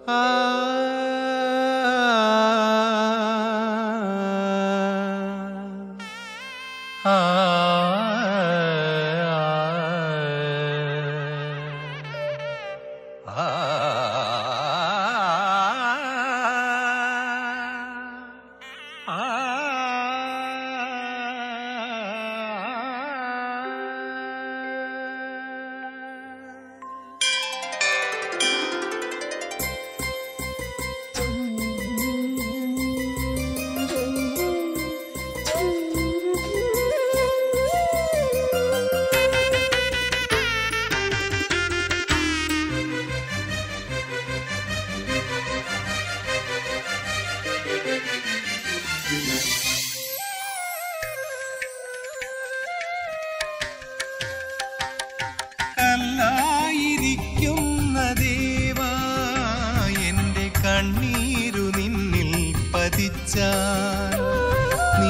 കല്ലായിരിക്കുന്ന ദേവാ എന്റെ കണ്ണീരു നിന്നിൽ പതിച്ചാൽ നീ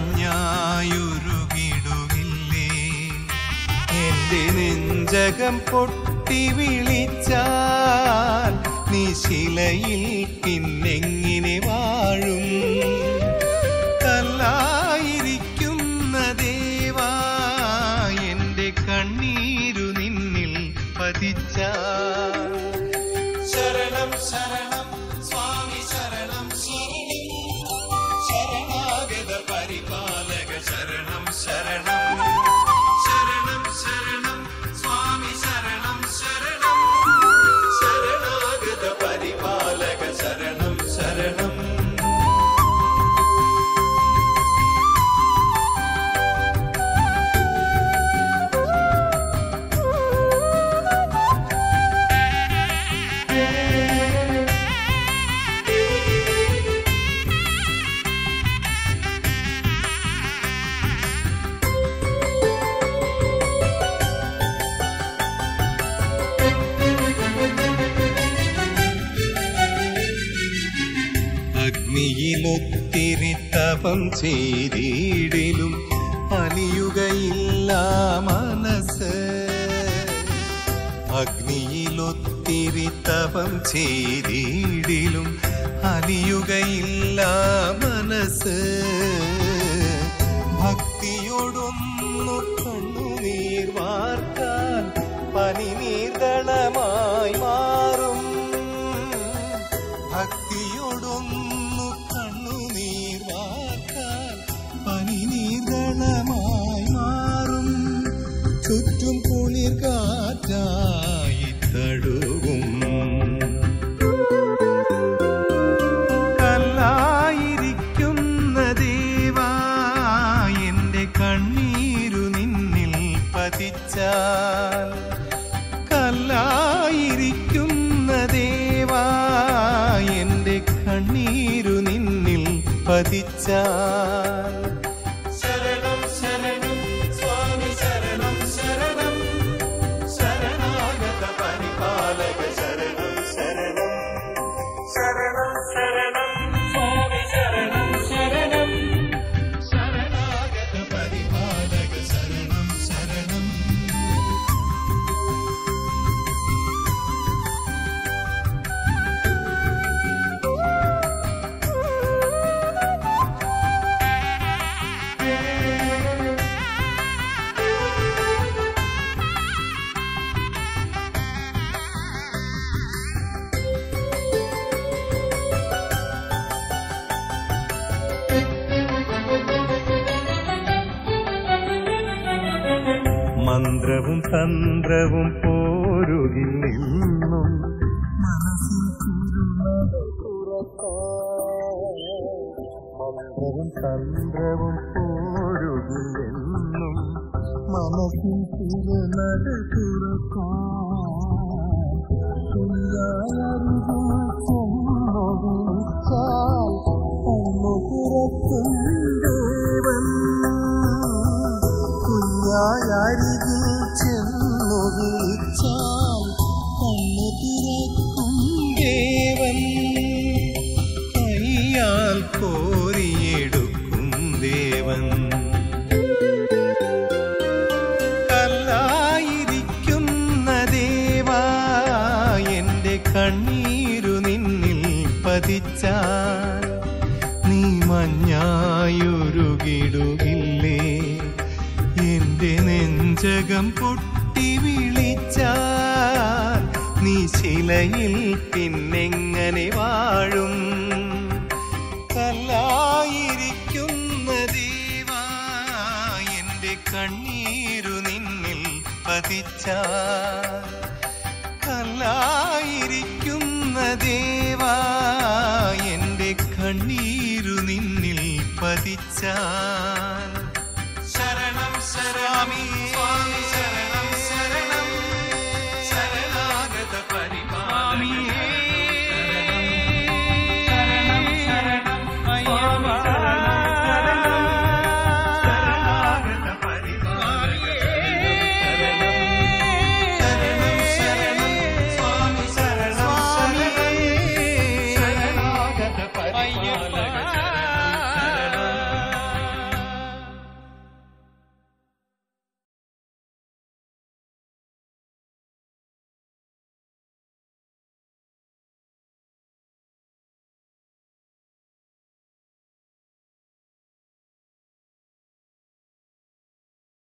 മഞ്ഞായുരുകിടുകില്ലേ എന്റെ നെഞ്ചകം പൊട്ടി വിളിച്ചാൽ നീ ശിലയിൽ പിന്നെങ്ങിനെ വാഴും കല്ലായിരിക്കുന്ന ദേവാ എന്റെ കണ്ണീരു നിന്നിൽ പതിച്ചാൽ ശരണം ശരണം സ്വാമി ശരണം ശരണം ശരണാഗത പരിപാലക ശരണം ശരണം ശരണം ശരണം സ്വാമി ശരണം ശരണം ശരണാഗത പരിപാലക ശരണം ശരണം അഗ്നിയിലൊത്തിരി തപം ചെയ്തിടിലും അലിയുകയില്ല മനസ്സ് അഗ്നിയിലൊത്തിരി തപം ചെയ്തിടിലും അലിയുകയില്ല മനസ്സ് ഭക്തിയോടൊന്നു കണ്ണുനീർ വാർക്കാൻ പനിനീർദളമായി മാറും ഭക്തിയോടൊന്നു കണ്ണുനീർ വാർക്കാൻ പനിനീർദളമായി മാറും ചുറ്റും കുളിർ കാറ്റായി തഴുകും കല്ലായിരിക്കുന്ന ദേവാ എന്റെ കണ്ണീരു നിന്നിൽ പതിച്ചാൽ കല്ലായിരിക്കുന്ന ദേവാ എന്റെ കണ്ണീരു നിന്നിൽ പതിച്ചാൽ ശരണം ശരണം സ്വാമി ശരണം ശരണം ശരണാഗത പരിപാലക ശരണം ശരണം ശരണം ശരണം സ്വാമി ശരണം ശരണം ശരണാഗത പരിപാലക ശരണം ശരണം മന്ത്രവും തന്ത്രവും പോരുകിൽ നിന്നും മനസ്സിൽ കുരുന്നത് മന്ത്രവും തന്ത്രവും പോരുകിൽ നിന്നും മനസ്സിൽ കുരുന്നത് തുറക്കാൻ തുറക്കും ദേവൻ കുഞ്ഞായരികിൽ ചെന്നു വിളിച്ചാൽ കണ്ണു തുറക്കും ദേവൻ കയ്യാൽ കോരിയെടുക്കും ദേവൻ കല്ലായിരിക്കുന്ന ദേവാ എന്റെ കണ്ണീരു നിന്നിൽ ഉലകം പൊട്ടി വിളിച്ചാൽ നീ ശിലയിൽ പിന്നെങ്ങനെ വാഴും കല്ലായിരിക്കുന്ന ദേവാ എന്റെ കണ്ണീരു നിന്നിൽ പതിച്ചാൽ കല്ലായിരിക്കുന്ന ദേവാ എന്റെ കണ്ണീരു നിന്നിൽ പതിച്ചാൽ ശരണം ശരാമി സ്വാമി ശരണം ശരണം ശരണാഗത പരിപാലിയേ ശരണം അയ്യപ്പ ശരണാഗത പരിപാലിയേ ശരണം ശരണം സ്വാമി ശരണം ശരണം ശരണാഗത പരിപാലക